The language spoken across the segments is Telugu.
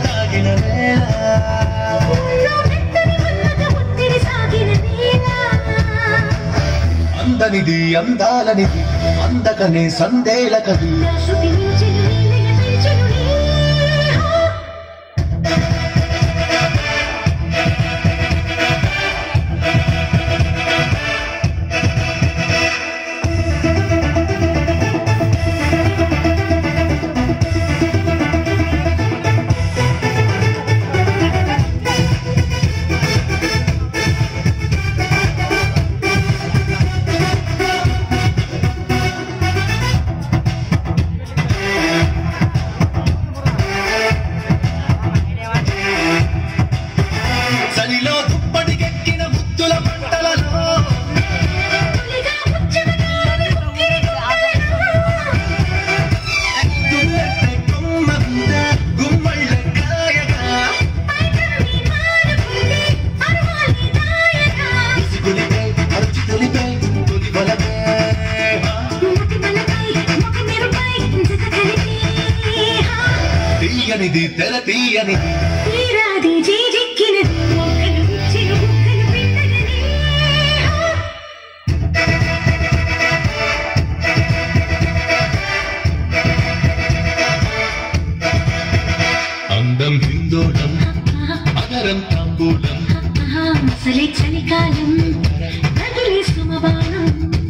దాగిన వేళ ఊళ్ళో మెత్తని మన్మథ ఒత్తిడి సాగిన వేళ అందనిది అందాలనిది అందకనే సందేల కది నా శృతి మించెను నీలయ పెంచెను నీ హో. చలిలో దుప్పటికెక్కిన ముద్దుల పంటలలో తొలిగా ముచ్చటగాని ముక్కిరి దుల్లెట్టె కొమ్మ మీద గుమ్మళ్ళ కాయగా పైకరుని మానుకుంది అరువాలి దాయగా విసిగులిపే అరుచి తొలిపే తొలి బలపే ముటి బలపై ముఖ మెరుపై జత కలిపి హా. తీయనిది తెర తీయనిది తీరాది జీజిక్కినది మొక్కలు విచ్చిన బుక్కలు పిండగని హా. అందం హిందోళం అగరం తాంబూలం ఆహా, అసలే చలికాలం తగిలే సుమబాణం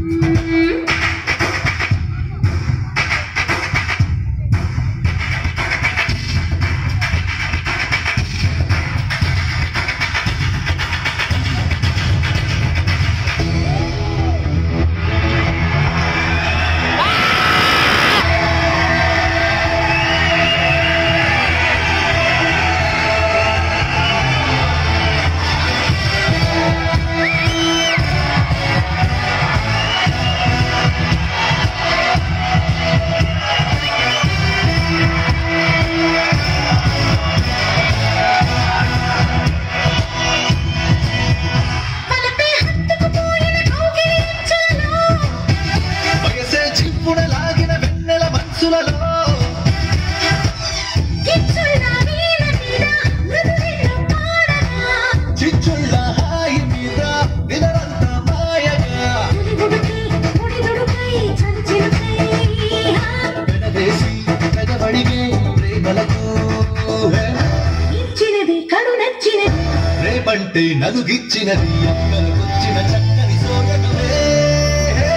తలపై హత్తుకుపోయిన కౌగిలి అంచులలో వయసే చిప్పున లాగిన వెన్నెల మనసులలో కిచ్చుళ్ళ వీణ మీద మృదువెన్ను పాడగా చిచ్చుళ్ళ హాయి మీద నిలరంత మాయగా తొలిగుడుకై ముడిదుడుకై చలిచిలుకై హా. పెనవేసి పెదవడిగే ప్రేమలకు హే. ఇచ్చినది కడు నచ్చినది రేపంటే నలుగిచ్చినది అక్కలకొచ్చిన చక్కని సోయగమే హే.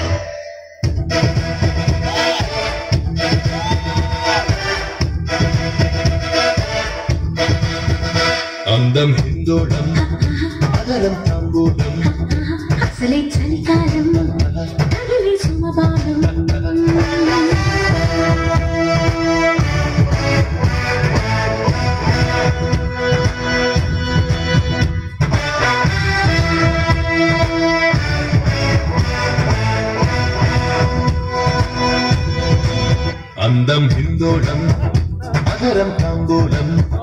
అందం హిందోళం అదరం తాంబూలం అసలే చలికాలం తగిలే సుమబాణం అందం హిందోళం అదరం తాంబూలం